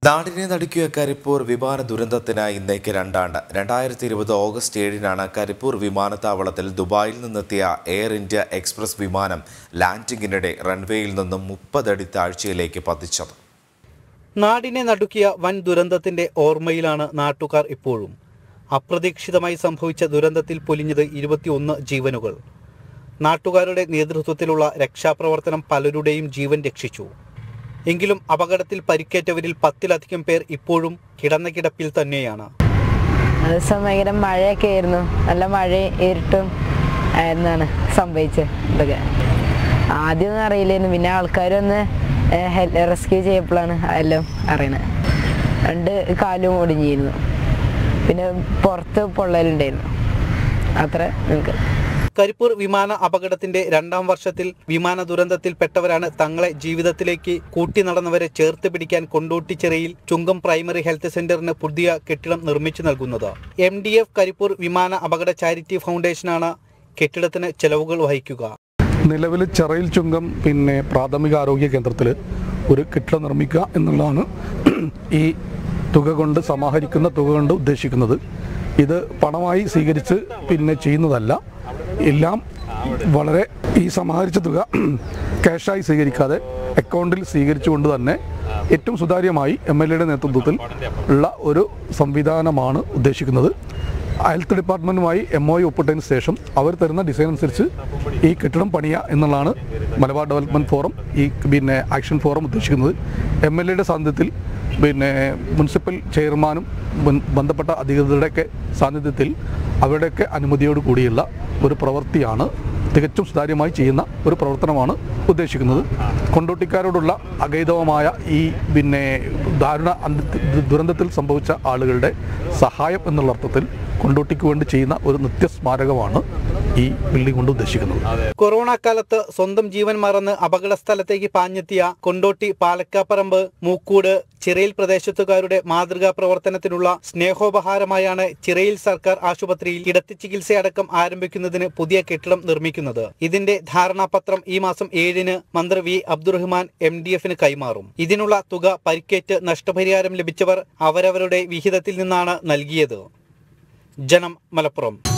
നാടിനെ നടുക്കിയ കരിപ്പൂർ വിമാന ദുരന്തത്തിന് ഇന്നേക്ക് രണ്ടാണ്ട് രണ്ടായിരത്തി ഇരുപത് ഓഗസ്റ്റ് ഏഴിനാണ് കരിപ്പൂർ വിമാനത്താവളത്തിൽ ദുബായിൽ നിന്നെത്തിയ എയർ ഇന്ത്യ എക്സ്പ്രസ് വിമാനം ലാൻഡിങ്ങിനിടെ റൺവേയിൽ നിന്നും മുപ്പതടി താഴ്ചയിലേക്ക് പതിച്ചത് നാടിനെ നടുക്കിയ വൻ ദുരന്തത്തിന്റെ ഓർമ്മയിലാണ് നാട്ടുകാർ ഇപ്പോഴും അപ്രതീക്ഷിതമായി സംഭവിച്ച ദുരന്തത്തിൽ പൊലിഞ്ഞത് ഇരുപത്തിയൊന്ന് ജീവനുകൾ നാട്ടുകാരുടെ നേതൃത്വത്തിലുള്ള രക്ഷാപ്രവർത്തനം പലരുടെയും ജീവൻ രക്ഷിച്ചു എങ്കിലും അപകടത്തിൽ പരിക്കേറ്റവരിൽ പത്തിലധികം പേർ ഇപ്പോഴും കിടന്ന കിടപ്പിൽ തന്നെയാണ് ആ ദിവസം ഭയങ്കര മഴയൊക്കെ ആയിരുന്നു നല്ല മഴയും ഇരുട്ടും ആയിരുന്നാണ് സംഭവിച്ചത് ഇതൊക്കെ ആദ്യമൊന്നും അറിയില്ലായിരുന്നു പിന്നെ ആൾക്കാർ വന്ന് റെസ്ക്യൂ ചെയ്യപ്പോഴാണ് എല്ലാം അറിയണത് രണ്ട് കാലും ഒടിഞ്ഞിരുന്നു പിന്നെ പുറത്ത് പൊള്ളലുണ്ടായിരുന്നു അത്ര നിങ്ങൾക്ക് കരിപ്പൂർ വിമാന അപകടത്തിന്റെ രണ്ടാം വർഷത്തിൽ വിമാന ദുരന്തത്തിൽപ്പെട്ടവരാണ് തങ്ങളെ ജീവിതത്തിലേക്ക് കൂട്ടി നടന്നവരെ ചേർത്ത് പിടിക്കാൻ കൊണ്ടോട്ടിച്ചിറയിൽ ചുങ്കം പ്രൈമറി ഹെൽത്ത് സെന്ററിന് പുതിയ കെട്ടിടം നിർമ്മിച്ചു നൽകുന്നത് എം ഡി എഫ് കരിപ്പൂർ വിമാന അപകട ചാരിറ്റി ഫൗണ്ടേഷനാണ് കെട്ടിടത്തിന് ചെലവുകൾ വഹിക്കുക നിലവിൽ ചെറയിൽ ചുങ്കം പിന്നെ പ്രാഥമിക ആരോഗ്യ കേന്ദ്രത്തിൽ ഒരു കെട്ടിടം നിർമ്മിക്കുക എന്നുള്ളതാണ് ഈ തുക കൊണ്ട് സമാഹരിക്കുന്ന തുക കൊണ്ട് ഉദ്ദേശിക്കുന്നത് ഇത് പണമായി സ്വീകരിച്ച് പിന്നെ ചെയ്യുന്നതല്ല എല്ലാം വളരെ ഈ സമാഹരിച്ച തുക ക്യാഷായി സ്വീകരിക്കാതെ അക്കൗണ്ടിൽ സ്വീകരിച്ചുകൊണ്ട് തന്നെ ഏറ്റവും സുതാര്യമായി എം എൽ എയുടെ നേതൃത്വത്തിൽ ഉള്ള ഒരു സംവിധാനമാണ് ഉദ്ദേശിക്കുന്നത് ഹെൽത്ത് ഡിപ്പാർട്ട്മെൻറ്റുമായി എം ഒ ഒപ്പിട്ടതിന് ശേഷം അവർ തരുന്ന ഡിസൈൻ അനുസരിച്ച് ഈ കെട്ടിടം പണിയുക എന്നുള്ളതാണ് മലബാർ ഡെവലപ്മെൻറ്റ് ഫോറം ഈ പിന്നെ ആക്ഷൻ ഫോറം ഉദ്ദേശിക്കുന്നത് എം എൽ എയുടെ സാന്നിധ്യത്തിൽ പിന്നെ മുനിസിപ്പൽ ചെയർമാനും ബൻ- ബന്ധപ്പെട്ട അധികൃതരുടെയൊക്കെ സാന്നിധ്യത്തിൽ അവരുടെയൊക്കെ അനുമതിയോട് കൂടിയുള്ള ഒരു പ്രവൃത്തിയാണ് തികച്ചും സുതാര്യമായി ചെയ്യുന്ന ഒരു പ്രവർത്തനമാണ് ഉദ്ദേശിക്കുന്നത് കൊണ്ടോട്ടിക്കാരോടുള്ള അഗൈതവമായ ഈ പിന്നെ ദാരുണ അന്ത്യ- ദുരന്തത്തിൽ സംഭവിച്ച ആളുകളുടെ സഹായം എന്നുള്ള അർത്ഥത്തിൽ കൊണ്ടോട്ടിക്ക് വേണ്ടി ചെയ്യുന്ന ഒരു നിത്യസ്മാരകമാണ് ഈ ബിൽഡിംഗ് കൊണ്ട് ഉദ്ദേശിക്കുന്നത് കൊറോണ കാലത്ത് സ്വന്തം ജീവൻ മറന്ന് അപകട സ്ഥലത്തേക്ക് പാഞ്ഞെത്തിയ കൊണ്ടോട്ടി പാലക്കാപ്പറമ്പ് മൂക്കൂട് ചിറയിൽ പ്രദേശത്തുകാരുടെ മാതൃകാ പ്രവർത്തനത്തിനുള്ള സ്നേഹോപഹാരമായാണ് ചിറയിൽ സർക്കാർ ആശുപത്രിയിൽ കിടത്തി ചികിത്സയടക്കം ആരംഭിക്കുന്നതിന് പുതിയ കെട്ടിടം നിർമ്മിക്കുന്നത് ഇതിന്റെ ധാരണാപത്രം ഈ മാസം ഏഴിന് മന്ത്രി വി അബ്ദുറഹ്മാൻ എം ഡി എഫിന് കൈമാറും ഇതിനുള്ള തുക പരിക്കേറ്റ് നഷ്ടപരിഹാരം ലഭിച്ചവർ അവരവരുടെ വിഹിതത്തിൽ നിന്നാണ് നൽകിയത് ജനം മലപ്പുറം